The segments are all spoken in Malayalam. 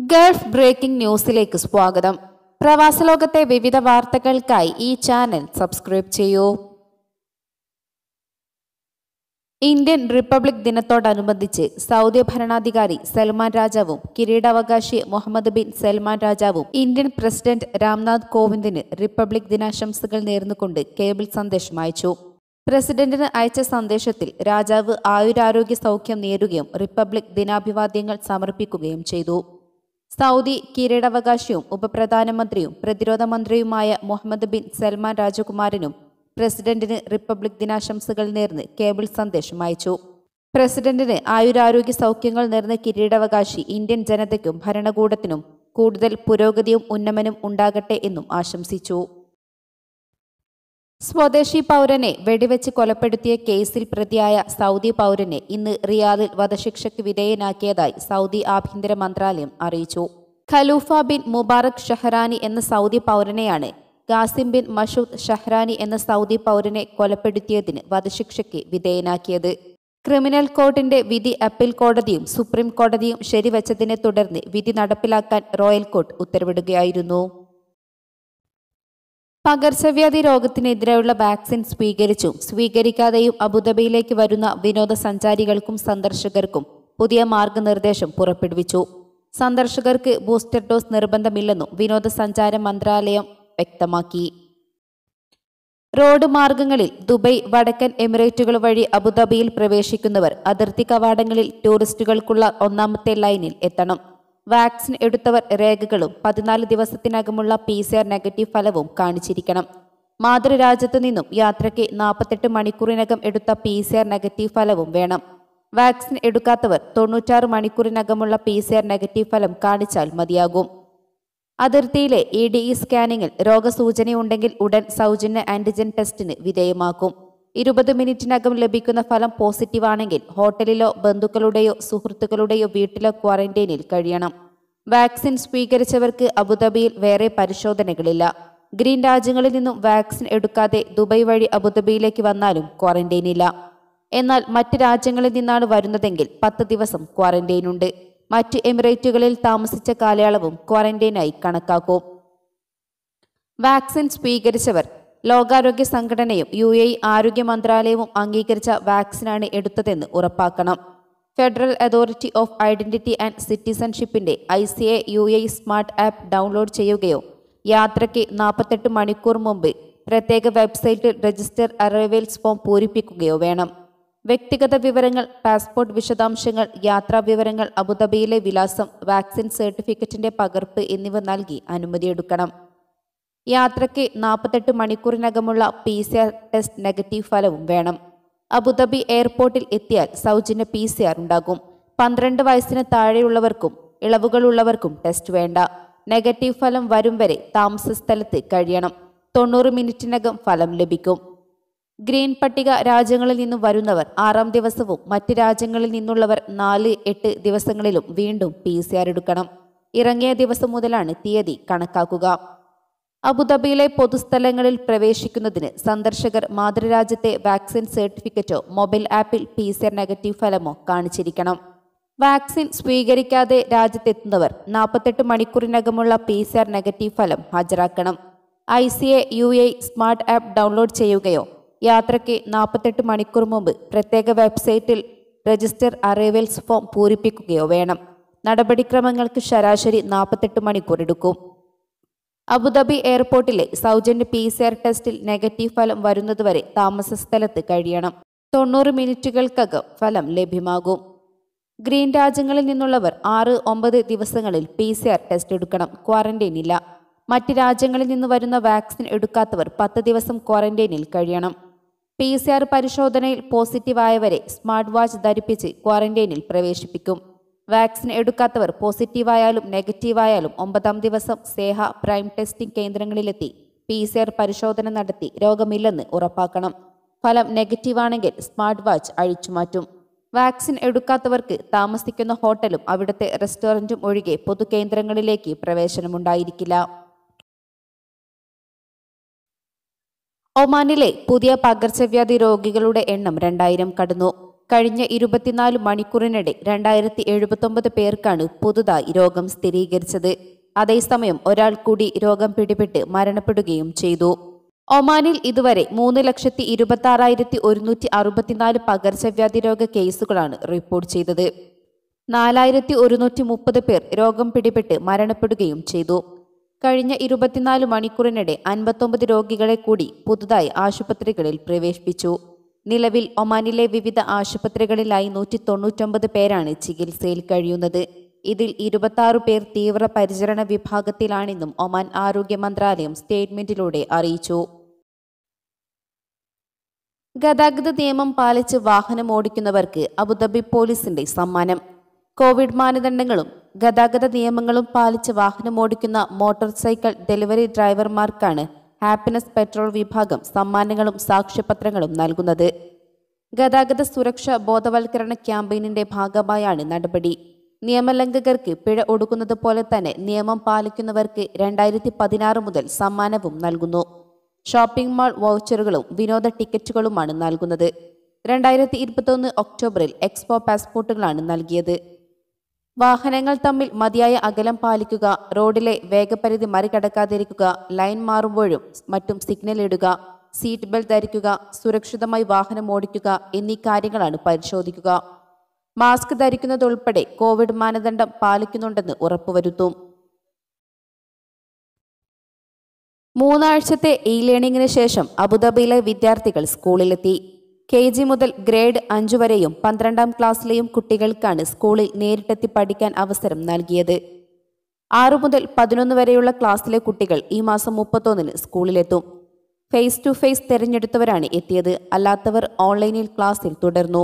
ഗൾഫ് ബ്രേക്കിംഗ് ന്യൂസിലേക്ക് സ്വാഗതം പ്രവാസലോകത്തെ വിവിധ വാർത്തകൾക്കായി ഈ ചാനൽ സബ്സ്ക്രൈബ് ചെയ്യൂ ഇന്ത്യൻ റിപ്പബ്ലിക് ദിനത്തോടനുബന്ധിച്ച് സൗദി ഭരണാധികാരി സൽമാൻ രാജാവും കിരീടാവകാശി മുഹമ്മദ് ബിൻ സൽമാൻ രാജാവും ഇന്ത്യൻ പ്രസിഡന്റ് രാംനാഥ് കോവിന്ദിന് റിപ്പബ്ലിക് ദിനാശംസകൾ നേർന്നുകൊണ്ട് കേബിൾ സന്ദേശം അയച്ചു പ്രസിഡന്റിന് അയച്ച സന്ദേശത്തിൽ രാജാവ് ആയുരാരോഗ്യ സൗഖ്യം നേരുകയും റിപ്പബ്ലിക് ദിനാഭിവാദ്യങ്ങൾ സമർപ്പിക്കുകയും ചെയ്തു സൗദി കിരീടാവകാശിയും ഉപപ്രധാനമന്ത്രിയും പ്രതിരോധ മന്ത്രിയുമായ മുഹമ്മദ് ബിൻ സൽമാൻ രാജകുമാരനും പ്രസിഡന്റിന് റിപ്പബ്ലിക് ദിനാശംസകൾ നേർന്ന് കേബിൾ സന്ദേശം അയച്ചു പ്രസിഡന്റിന് ആയുരാരോഗ്യ സൗഖ്യങ്ങൾ നേർന്ന കിരീടാവകാശി ഇന്ത്യൻ ജനതയ്ക്കും ഭരണകൂടത്തിനും കൂടുതൽ പുരോഗതിയും ഉന്നമനം ഉണ്ടാകട്ടെ എന്നും ആശംസിച്ചു സ്വദേശി പൗരനെ വെടിവെച്ച് കൊലപ്പെടുത്തിയ കേസിൽ പ്രതിയായ സൗദി പൗരനെ ഇന്ന് റിയാദിൽ വധശിക്ഷയ്ക്ക് വിധേയനാക്കിയതായി സൗദി ആഭ്യന്തര മന്ത്രാലയം അറിയിച്ചു ഖലൂഫ ബിൻ മുബാറക് ഷഹ്റാനി എന്ന സൗദി പൗരനെയാണ് ഗാസിം ബിൻ മഷൂദ് ഷഹ്റാനി എന്ന സൗദി പൗരനെ കൊലപ്പെടുത്തിയതിന് വധശിക്ഷയ്ക്ക് വിധേയനാക്കിയത് ക്രിമിനൽ കോർട്ടിന്റെ വിധി അപ്പീൽ കോടതിയും സുപ്രീം കോടതിയും ശരിവച്ചതിനെ തുടർന്ന് വിധി നടപ്പിലാക്കാൻ റോയൽ കോർട്ട് ഉത്തരവിടുകയായിരുന്നു പകർച്ചവ്യാധി രോഗത്തിനെതിരെയുള്ള വാക്സിൻ സ്വീകരിച്ചും സ്വീകരിക്കാതെയും അബുദാബിയിലേക്ക് വരുന്ന വിനോദസഞ്ചാരികൾക്കും സന്ദർശകർക്കും പുതിയ മാർഗനിർദ്ദേശം പുറപ്പെടുവിച്ചു സന്ദർശകർക്ക് ബൂസ്റ്റർ ഡോസ് നിർബന്ധമില്ലെന്നും വിനോദസഞ്ചാര മന്ത്രാലയം വ്യക്തമാക്കി റോഡ് മാർഗങ്ങളിൽ ദുബൈ വടക്കൻ എമിറേറ്റുകൾ വഴി അബുദാബിയിൽ പ്രവേശിക്കുന്നവർ അതിർത്തി കവാടങ്ങളിൽ ടൂറിസ്റ്റുകൾക്കുള്ള ഒന്നാമത്തെ ലൈനിൽ എത്തണം വാക്സിൻ എടുത്തവർ രേഖകളും പതിനാല് ദിവസത്തിനകമുള്ള പി സി ആർ നെഗറ്റീവ് ഫലവും കാണിച്ചിരിക്കണം മാതൃരാജ്യത്തു നിന്നും യാത്രയ്ക്ക് നാൽപ്പത്തെട്ട് മണിക്കൂറിനകം എടുത്ത പി സി ആർ നെഗറ്റീവ് ഫലവും വേണം വാക്സിൻ എടുക്കാത്തവർ തൊണ്ണൂറ്റാറ് മണിക്കൂറിനകമുള്ള പി സി ആർ നെഗറ്റീവ് ഫലം കാണിച്ചാൽ മതിയാകും അതിർത്തിയിലെ ഇ ഡി ഇ സ്കാനിങ്ങിൽ രോഗസൂചനയുണ്ടെങ്കിൽ ഉടൻ സൗജന്യ ആന്റിജൻ ടെസ്റ്റിന് വിധേയമാക്കും ഇരുപത് മിനിറ്റിനകം ലഭിക്കുന്ന ഫലം പോസിറ്റീവ് ആണെങ്കിൽ ഹോട്ടലിലോ ബന്ധുക്കളുടെയോ സുഹൃത്തുക്കളുടെയോ വീട്ടിലോ ക്വാറന്റൈനിൽ കഴിയണം വാക്സിൻ സ്വീകരിച്ചവർക്ക് അബുദാബിയിൽ വേറെ പരിശോധനകളില്ല ഗ്രീൻ രാജ്യങ്ങളിൽ നിന്നും വാക്സിൻ എടുക്കാതെ ദുബൈ വഴി അബുദാബിയിലേക്ക് വന്നാലും ക്വാറന്റൈനില്ല എന്നാൽ മറ്റ് രാജ്യങ്ങളിൽ നിന്നാണ് വരുന്നതെങ്കിൽ പത്ത് ദിവസം ക്വാറന്റൈനുണ്ട് മറ്റ് എമിറേറ്റുകളിൽ താമസിച്ച കാലയളവും ക്വാറന്റൈനായി കണക്കാക്കും വാക്സിൻ സ്വീകരിച്ചവർ ലോകാരോഗ്യ സംഘടനയും യു എ ആരോഗ്യ മന്ത്രാലയവും അംഗീകരിച്ച വാക്സിനാണ് എടുത്തതെന്ന് ഉറപ്പാക്കണം federal authority of identity and സിറ്റിസൺഷിപ്പിന്റെ I C A U A smart app download ചെയ്യുകയോ യാത്രയ്ക്ക് നാൽപ്പത്തെട്ട് മണിക്കൂർ മുമ്പ് പ്രത്യേക വെബ്സൈറ്റിൽ രജിസ്റ്റർ അറൈവൽസ് ഫോം പൂരിപ്പിക്കുകയോ വേണം വ്യക്തിഗത വിവരങ്ങൾ പാസ്പോർട്ട് വിശദാംശങ്ങൾ യാത്രാ വിവരങ്ങൾ അബുദാബിയിലെ വിലാസം വാക്സിൻ സർട്ടിഫിക്കറ്റിന്റെ പകർപ്പ് എന്നിവ നൽകി അനുമതിയെടുക്കണം യാത്രയ്ക്ക് നാൽപ്പത്തെട്ട് മണിക്കൂറിനകമുള്ള P C R test negative ഫലവും വേണം അബുദാബി എയർപോർട്ടിൽ എത്തിയാൽ സൗജന്യ പി സി ആർ ഉണ്ടാകും പന്ത്രണ്ട് വയസ്സിന് താഴെയുള്ളവർക്കും ഇളവുകളുള്ളവർക്കും ടെസ്റ്റ് വേണ്ട നെഗറ്റീവ് ഫലം വരും വരെ താമസ സ്ഥലത്ത് കഴിയണം തൊണ്ണൂറ് മിനിറ്റിനകം ഫലം ലഭിക്കും ഗ്രീൻ പട്ടിക രാജ്യങ്ങളിൽ നിന്നും വരുന്നവർ ആറാം ദിവസവും മറ്റ് രാജ്യങ്ങളിൽ നിന്നുള്ളവർ നാല് എട്ട് ദിവസങ്ങളിലും വീണ്ടും പി സി ആർ എടുക്കണം ഇറങ്ങിയ ദിവസം മുതലാണ് തീയതി കണക്കാക്കുക അബുദാബിയിലെ പൊതുസ്ഥലങ്ങളിൽ പ്രവേശിക്കുന്നതിന് സന്ദർശകർ മാതൃരാജ്യത്തെ വാക്സിൻ സർട്ടിഫിക്കറ്റോ മൊബൈൽ ആപ്പിൽ പി സി ആർ നെഗറ്റീവ് ഫലമോ കാണിച്ചിരിക്കണം വാക്സിൻ സ്വീകരിക്കാതെ രാജ്യത്തെത്തുന്നവർ നാൽപ്പത്തെട്ട് മണിക്കൂറിനകമുള്ള പി സി ആർ നെഗറ്റീവ് ഫലം ഹാജരാക്കണം I C A U A smart app download ചെയ്യുകയോ യാത്രയ്ക്ക് നാൽപ്പത്തെട്ട് മണിക്കൂർ മുമ്പ് പ്രത്യേക വെബ്സൈറ്റിൽ രജിസ്റ്റർ അറൈവൽസ് ഫോം പൂരിപ്പിക്കുകയോ വേണം നടപടിക്രമങ്ങൾക്ക് ശരാശരി നാൽപ്പത്തെട്ട് മണിക്കൂർ എടുക്കും അബുദാബി എയർപോർട്ടിലെ സൗജന്യ പി സി ആർ ടെസ്റ്റിൽ നെഗറ്റീവ് ഫലം വരുന്നതുവരെ താമസ സ്ഥലത്ത് കഴിയണം തൊണ്ണൂറ് മിനിറ്റുകൾക്കകം ഫലം ലഭ്യമാകും ഗ്രീൻ രാജ്യങ്ങളിൽ നിന്നുള്ളവർ ആറ് ഒമ്പത് ദിവസങ്ങളിൽ പി സി ആർ ടെസ്റ്റ് എടുക്കണം ക്വാറന്റൈൻ ഇല്ല മറ്റ് രാജ്യങ്ങളിൽ നിന്ന് വരുന്ന വാക്സിൻ എടുക്കാത്തവർ പത്ത് ദിവസം ക്വാറന്റൈനിൽ കഴിയണം പി സി ആർ പരിശോധനയിൽ പോസിറ്റീവായവരെ സ്മാർട്ട് വാച്ച് ധരിപ്പിച്ച് ക്വാറന്റൈനിൽ പ്രവേശിപ്പിക്കും വാക്സിൻ എടുക്കാത്തവർ പോസിറ്റീവായാലും നെഗറ്റീവായാലും ഒമ്പതാം ദിവസം സേഹ പ്രൈം ടെസ്റ്റിംഗ് കേന്ദ്രങ്ങളിലെത്തി പി സി ആർ പരിശോധന നടത്തി രോഗമില്ലെന്ന് ഉറപ്പാക്കണം ഫലം നെഗറ്റീവാണെങ്കിൽ സ്മാർട്ട് വാച്ച് അഴിച്ചുമാറ്റും വാക്സിൻ എടുക്കാത്തവർക്ക് താമസിക്കുന്ന ഹോട്ടലും അവിടുത്തെ റെസ്റ്റോറന്റും ഒഴികെ പൊതുകേന്ദ്രങ്ങളിലേക്ക് പ്രവേശനമുണ്ടായിരിക്കില്ല ഒമാനിലെ പുതിയ പകർച്ചവ്യാധി രോഗികളുടെ എണ്ണം രണ്ടായിരം കടന്നു കഴിഞ്ഞ ഇരുപത്തിനാല് മണിക്കൂറിനിടെ രണ്ടായിരത്തി എഴുപത്തൊമ്പത് പേർക്കാണ് പുതുതായി രോഗം സ്ഥിരീകരിച്ചത് അതേസമയം ഒരാൾ കൂടി രോഗം പിടിപെട്ട് മരണപ്പെടുകയും ചെയ്തു ഒമാനിൽ ഇതുവരെ മൂന്ന് ലക്ഷത്തി ഇരുപത്തി ആറായിരത്തി ഒരുന്നൂറ്റി അറുപത്തിനാല് പകർച്ചവ്യാധി രോഗ കേസുകളാണ് റിപ്പോർട്ട് ചെയ്തത് നാലായിരത്തി ഒരുന്നൂറ്റി മുപ്പത് പേർ രോഗം പിടിപെട്ട് മരണപ്പെടുകയും ചെയ്തു കഴിഞ്ഞ ഇരുപത്തിനാല് മണിക്കൂറിനിടെ അൻപത്തൊമ്പത് രോഗികളെ കൂടി പുതുതായി ആശുപത്രികളിൽ പ്രവേശിപ്പിച്ചു നിലവിൽ ഒമാനിലെ വിവിധ ആശുപത്രികളിലായി നൂറ്റി തൊണ്ണൂറ്റൊമ്പത് പേരാണ് ചികിത്സയിൽ കഴിയുന്നത് ഇതിൽ ഇരുപത്തി പേർ തീവ്ര പരിചരണ വിഭാഗത്തിലാണെന്നും ഒമാൻ ആരോഗ്യ മന്ത്രാലയം സ്റ്റേറ്റ്മെന്റിലൂടെ അറിയിച്ചു ഗതാഗത നിയമം പാലിച്ച് വാഹനം ഓടിക്കുന്നവർക്ക് അബുദാബി പോലീസിന്റെ സമ്മാനം കോവിഡ് മാനദണ്ഡങ്ങളും ഗതാഗത നിയമങ്ങളും പാലിച്ച് വാഹനം ഓടിക്കുന്ന മോട്ടോർ സൈക്കിൾ ഡെലിവറി ഡ്രൈവർമാർക്കാണ് ഹാപ്പിനെസ് പെട്രോൾ വിഭാഗം സമ്മാനങ്ങളും സാക്ഷ്യപത്രങ്ങളും നൽകുന്നത് ഗതാഗത സുരക്ഷ ബോധവൽക്കരണ ക്യാമ്പയിനിന്റെ ഭാഗമായാണ് നടപടി നിയമലംഘകർക്ക് പിഴ ഒടുക്കുന്നത് പോലെ തന്നെ നിയമം പാലിക്കുന്നവർക്ക് രണ്ടായിരത്തി പതിനാറ് മുതൽ സമ്മാനവും നൽകുന്നു ഷോപ്പിംഗ് മാൾ വൗച്ചറുകളും വിനോദ ടിക്കറ്റുകളുമാണ് നൽകുന്നത് രണ്ടായിരത്തി ഇരുപത്തൊന്ന് ഒക്ടോബറിൽ എക്സ്പോ പാസ്പോർട്ടുകളാണ് നൽകിയത് വാഹനങ്ങൾ തമ്മിൽ മതിയായ അകലം പാലിക്കുക റോഡിലെ വേഗപരിധി മറികടക്കാതിരിക്കുക ലൈൻ മാറുമ്പോഴും മറ്റും സിഗ്നൽ ഇടുക സീറ്റ് ബെൽറ്റ് ധരിക്കുക സുരക്ഷിതമായി വാഹനം ഓടിക്കുക എന്നീ കാര്യങ്ങളാണ് പരിശോധിക്കുക മാസ്ക് ധരിക്കുന്നതുൾപ്പെടെ കോവിഡ് മാനദണ്ഡം പാലിക്കുന്നുണ്ടെന്ന് ഉറപ്പുവരുത്തും മൂന്നാഴ്ചത്തെ ഇ ലേണിംഗിന് ശേഷം അബുദാബിയിലെ വിദ്യാർത്ഥികൾ സ്കൂളിലെത്തി കെ ജി മുതൽ ഗ്രേഡ് അഞ്ചു വരെയും പന്ത്രണ്ടാം ക്ലാസ്സിലെയും കുട്ടികൾക്കാണ് സ്കൂളിൽ നേരിട്ടെത്തി പഠിക്കാൻ അവസരം നൽകിയത് ആറു മുതൽ പതിനൊന്ന് വരെയുള്ള ക്ലാസ്സിലെ കുട്ടികൾ ഈ മാസം മുപ്പത്തൊന്നിന് സ്കൂളിലെത്തും ഫേസ് ടു ഫേസ് തിരഞ്ഞെടുത്തവരാണ് എത്തിയത് അല്ലാത്തവർ ഓൺലൈനിൽ ക്ലാസ്സിൽ തുടർന്നു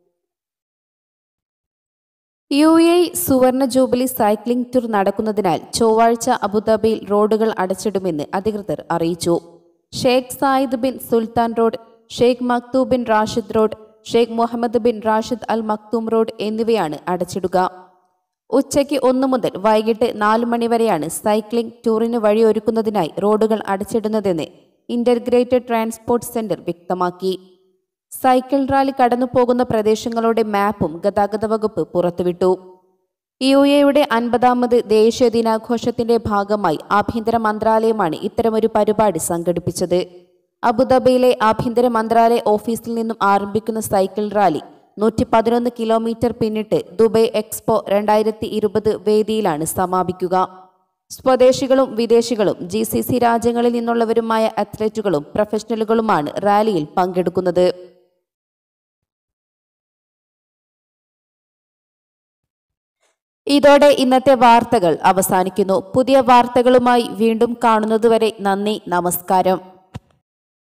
യു എ സുവർണ ജൂബിലി സൈക്ലിംഗ് ടൂർ നടക്കുന്നതിനാൽ ചൊവ്വാഴ്ച അബുദാബിയിൽ റോഡുകൾ അടച്ചിടുമെന്ന് അധികൃതർ അറിയിച്ചു Sheikh Zayed bin Sultan road Sheikh Maktoum bin Rashid road Sheikh Mohammed bin Rashid Al Maktoum road എന്നിവയാണ് അടച്ചിടുക ഉച്ചയ്ക്ക് ഒന്ന് മുതൽ വൈകിട്ട് നാല് മണിവരെയാണ് സൈക്ലിംഗ് ടൂറിന് വഴിയൊരുക്കുന്നതിനായി റോഡുകൾ അടച്ചിടുന്നതെന്ന് ഇന്റർഗ്രേറ്റഡ് ട്രാൻസ്പോർട്ട് സെന്റർ വ്യക്തമാക്കി സൈക്കിൾ റാലി കടന്നുപോകുന്ന പ്രദേശങ്ങളുടെ മാപ്പും ഗതാഗത വകുപ്പ് പുറത്തുവിട്ടു യു എയുടെ അൻപതാമത് ദേശീയ ദിനാഘോഷത്തിന്റെ ഭാഗമായി ആഭ്യന്തര മന്ത്രാലയമാണ് ഇത്തരമൊരു പരിപാടി സംഘടിപ്പിച്ചത് അബുദാബിയിലെ ആഭ്യന്തര മന്ത്രാലയ ഓഫീസിൽ നിന്നും ആരംഭിക്കുന്ന സൈക്കിൾ റാലി നൂറ്റി പതിനൊന്ന് കിലോമീറ്റർ പിന്നിട്ട് ദുബൈ എക്സ്പോ രണ്ടായിരത്തി ഇരുപത് വേദിയിലാണ് സമാപിക്കുക സ്വദേശികളും വിദേശികളും ജി സി സി രാജ്യങ്ങളിൽ നിന്നുള്ളവരുമായ അത്ലറ്റുകളും പ്രൊഫഷണലുകളുമാണ് റാലിയിൽ പങ്കെടുക്കുന്നത് ഇതോടെ ഇന്നത്തെ വാർത്തകൾ അവസാനിക്കുന്നു പുതിയ വാർത്തകളുമായി വീണ്ടും കാണുന്നതുവരെ നന്ദി നമസ്കാരം